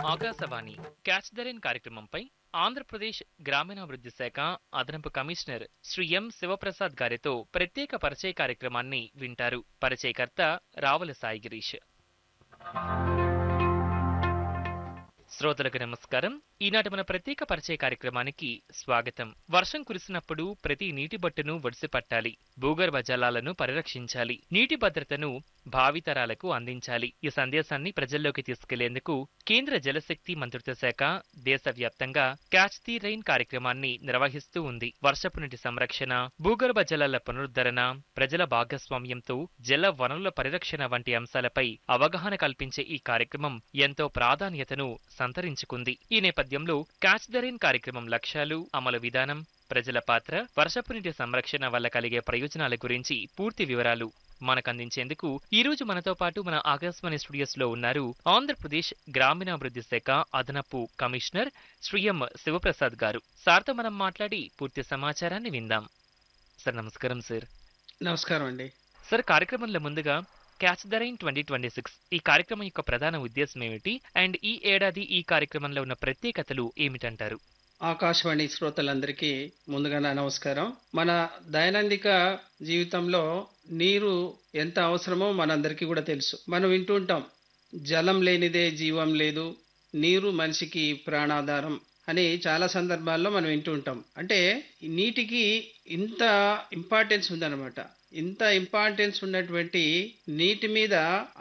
Akashvani catch the rain కార్యక్రమంపై ఆంధ్రప్రదేశ్ గ్రామీణాభివృద్ధి శాఖ అదనపు కమిషనర్ శ్రీ ఎం శివప్రసాద్ గారితో ప్రత్యేక పరిచయ కార్యక్రమాన్ని వింటారు పరిచయకర్త రావుల సాయి గిరీష్ శ్రోతలకు నమస్కారం ఈనాటి మన ప్రత్యేక పరిచయ కార్యక్రమానికి స్వాగతం వర్షం కురిసినప్పుడు ప్రతి నీటి బొట్టును ఒడిసి పట్టాలి భూగర్భ జలాలను పరిరక్షించాలి నీటి భద్రతను భావితరాలకు అందించాలి ఈ సందేశాన్ని ప్రజల్లోకి తీసుకెళ్లేందుకు కేంద్ర జలశక్తి మంత్రిత్వ శాఖ దేశవ్యాప్తంగా క్యాచ్ ది రైన్ కార్యక్రమాన్ని నిర్వహిస్తూ ఉంది వర్షపు నీటి సంరక్షణ భూగర్భ జలాల పునరుద్ధరణ ప్రజల భాగస్వామ్యంతో జల వనరుల పరిరక్షణ వంటి అంశాలపై అవగాహన కల్పించే ఈ కార్యక్రమం ఎంతో ప్రాధాన్యతను సంతరించుకుంది ఈ నేపథ్యంలో క్యాచ్ ద రైన్ కార్యక్రమం లక్ష్యాలు అమలు విధానం ప్రజల పాత్ర వర్షపు నీటి సంరక్షణ వల్ల కలిగే ప్రయోజనాల గురించి పూర్తి వివరాలు మనకందించేందుకు ఈ రోజు మనతో పాటు మన ఆకాశవాణి స్టూడియోస్ లో ఉన్నారు ఆంధ్రప్రదేశ్ గ్రామీణాభివృద్ధి శాఖ అదనపు కమిషనర్ శ్రీ ఎం శివప్రసాద్ గారు సార్తో మనం మాట్లాడి పూర్తి సమాచారాన్ని విందాం సార్ నమస్కారం సార్ నమస్కారం అండి సార్ కార్యక్రమంలో ముందుగా catch the rain twenty twenty six ఈ కార్యక్రమం యొక్క ప్రధాన ఉద్దేశం ఏమిటి అండ్ ఈ ఏడాది ఈ కార్యక్రమంలో ఉన్న ప్రత్యేకతలు ఏమిటంటారు ఆకాశవాణి శ్రోతలందరికీ ముందుగా నా నమస్కారం మన దైనందిక జీవితంలో నీరు ఎంత అవసరమో మనందరికీ కూడా తెలుసు మనం వింటూ ఉంటాం జలం లేనిదే జీవం లేదు నీరు మనిషికి ప్రాణాధారం అని చాలా సందర్భాల్లో మనం వింటూ ఉంటాం అంటే ఈ నీటికి ఇంత ఇంపార్టెన్స్ ఉందన్నమాట ఇంత ఇంపార్టెన్స్ ఉన్నటువంటి నీటి మీద